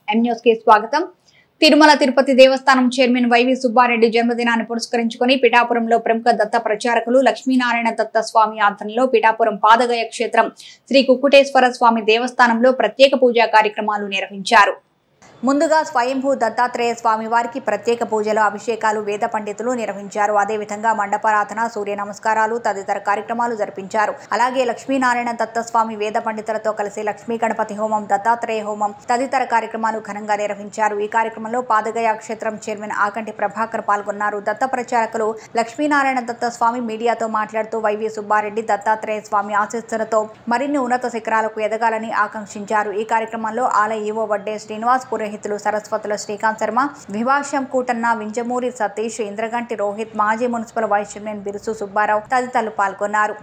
M news కి స్వాగతం తిరుమల తిరుపతి దేవస్థానం చైర్మన్ వైవి సుబ్బారెడ్డి జన్మదినాన్ని పురస్కరించుకుని పిఠాపురంలో ప్రముఖ దత్త ప్రచారకులు లక్ష్మీనారాయణ దత్త స్వామి ఆధ్వర్యంలో పిఠాపురం పాదగయ క్షేత్రం శ్రీ కుక్కుటేశ్వర స్వామి దేవస్థానంలో ప్రత్యేక పూజా కార్యక్రమాలు నిర్వహించారు ముందుగా స్వయంభూ దత్తాత్రేయ స్వామి వారికి ప్రత్యేక పూజలు అభిషేకాలు వేద పండితులు నిర్వహించారు అదేవిధంగా మండపారాధన సూర్య నమస్కారాలు తదితర కార్యక్రమాలు జరిపించారు అలాగే లక్ష్మీనారాయణ దత్త స్వామి వేద పండితులతో కలిసి లక్ష్మీ గణపతి హోమం దత్తాత్రేయ హోమం తదితర కార్యక్రమాలు ఘనంగా నిర్వహించారు ఈ కార్యక్రమంలో పాదగయ క్షేత్రం చైర్మన్ ఆకంటి ప్రభాకర్ పాల్గొన్నారు దత్త ప్రచారకులు లక్ష్మీనారాయణ దత్త స్వామి మీడియాతో మాట్లాడుతూ వైవి సుబ్బారెడ్డి దత్తాత్రేయ స్వామి ఆశీస్సులతో మరిన్ని ఉన్నత శిఖరాలకు ఎదగాలని ఆకాంక్షించారు ఈ కార్యక్రమంలో ఆలయ ఈవో వడ్డే శ్రీనివాస్ పురోహితులు సరస్వతుల శ్రీకాంత్ శర్మ విభాష్యం కూటన్న వింజమూరి సతీష్ ఇంద్రగంటి రోహిత్ మాజీ municipal vice chairman Birusu Subbarao తదితరులు పాల్గొన్నారు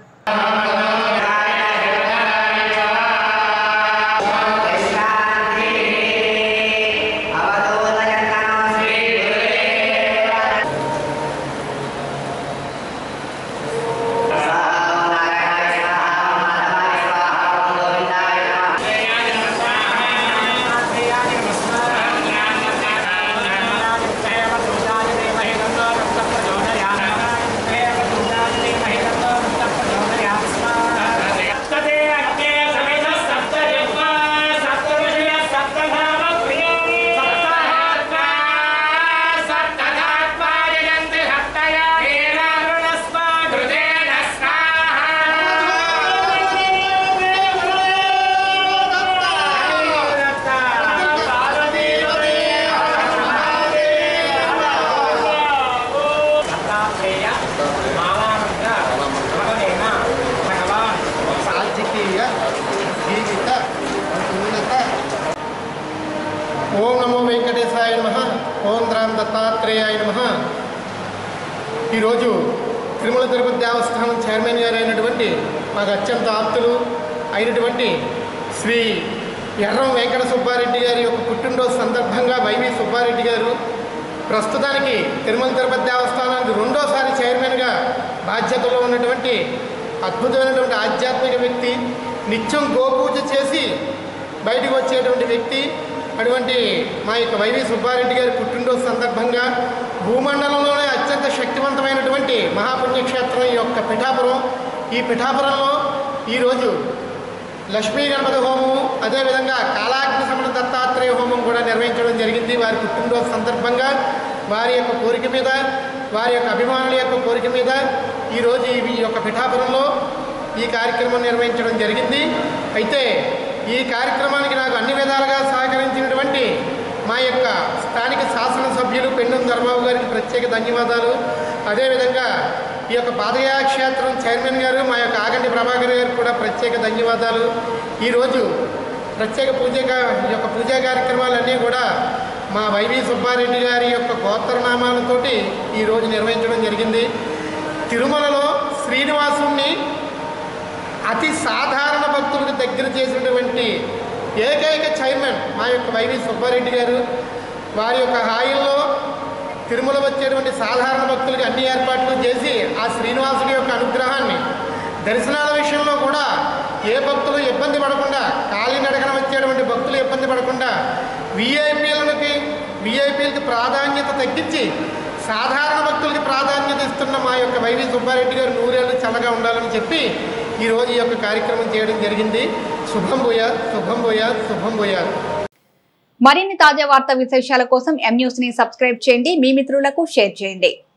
सप्तते अग्ने समेत सप्तजिह्वा सप्तऋषयः सप्तधाम प्रियाणि सप्ताहात्मा सप्तधात्मा यजन्ति सप्तया हेरारुणस्मा घृतेन దత్తాత్రేయ మాలానంద భగవేన భగవాన్ రాజకీయ జీవిత ఉన్నత ఓం నమో వెంకటేశాయ నమ ఓం రామ్ దత్తాత్రేయాయ నమ ఈరోజు తిరుమల తిరుపతి దేవస్థానం చైర్మన్ గారు అయినటువంటి మాకు అత్యంత ఆప్తులు అయినటువంటి శ్రీ ఎర్రం వెంకట సుబ్బారెడ్డి గారి యొక్క పుట్టినరోజు సందర్భంగా వైవి సుబ్బారెడ్డి గారు ప్రస్తుతానికి తిరుమల తిరుపతి దేవస్థానానికి రెండోసారి చైర్మన్గా బాధ్యతలో ఉన్నటువంటి అద్భుతమైనటువంటి ఆధ్యాత్మిక వ్యక్తి నిత్యం గోపూజ చేసి బయటికి వచ్చేటువంటి వ్యక్తి అటువంటి మా యొక్క వైవి సుబ్బారెడ్డి గారి పుట్టినరోజు సందర్భంగా భూమండలంలోనే అత్యంత శక్తివంతమైనటువంటి మహాపుణ్యక్షేత్రం ఈ యొక్క పిఠాపురం ఈ పిఠాపురంలో ఈరోజు లక్ష్మీ గణపతి హోమం అదేవిధంగా కాలాగ్ని సమణ దత్తాత్రేయ హోమం కూడా నిర్వహించడం జరిగింది వారి పుట్టినరోజు సందర్భంగా వారి యొక్క కోరిక మీద వారి యొక్క అభిమానుల యొక్క కోరిక మీద ఈరోజు ఈ ఈ యొక్క పిఠాపురంలో ఈ కార్యక్రమం నిర్వహించడం జరిగింది అయితే ఈ కార్యక్రమానికి నాకు అన్ని విధాలుగా సహకరించినటువంటి మా యొక్క స్థానిక శాసనసభ్యులు పెండం ధర్మబాబు గారికి ప్రత్యేక ధన్యవాదాలు అదేవిధంగా ఈ యొక్క పాదయాత్ర క్షేత్రం చైర్మన్ గారు మా యొక్క ఆగంటి ప్రభాకర్ గారికి కూడా ప్రత్యేక ధన్యవాదాలు ఈరోజు ప్రత్యేక పూజ కా- ఈ యొక్క పూజా కార్యక్రమాలన్నీ కూడా మా వైవి సుబ్బారెడ్డి గారి యొక్క గోత్రనామాలతోటి ఈరోజు నిర్వహించడం జరిగింది తిరుమలలో శ్రీనివాసుని అతి సాధారణ భక్తులకు దగ్గర చేసినటువంటి ఏకైక చైర్మన్ మా యొక్క వైవి సుబ్బారెడ్డి గారు వారి యొక్క హాయిల్లో తిరుమల వచ్చేటువంటి సాధారణ భక్తులకి అన్ని ఏర్పాట్లు చేసి ఆ శ్రీనివాసుడి యొక్క అనుగ్రహాన్ని దర్శనాల విషయంలో కూడా ఏ భక్తులు ఇబ్బంది పడకుండా కాలినడకన వచ్చేటువంటి భక్తులు ఇబ్బంది పడకుండా విఐపీలకి విఐపీలకి ప్రాధాన్యత తగ్గించి సాధారణ భక్తులకి ప్రాధాన్యత ఇస్తున్న మా యొక్క వైవి సుబ్బారెడ్డి గారు నూరేళ్ళు చల్లగా ఉండాలని చెప్పి ఈరోజు ఈ యొక్క కార్యక్రమం చేయడం జరిగింది శుభం భూయా శుభం భూయా శుభం భూయా మరిన్ని తాజా వార్తా విశేషాల కోసం ఎం న్యూస్ ని సబ్స్క్రైబ్ చేయండి మీ మిత్రులకు షేర్ చేయండి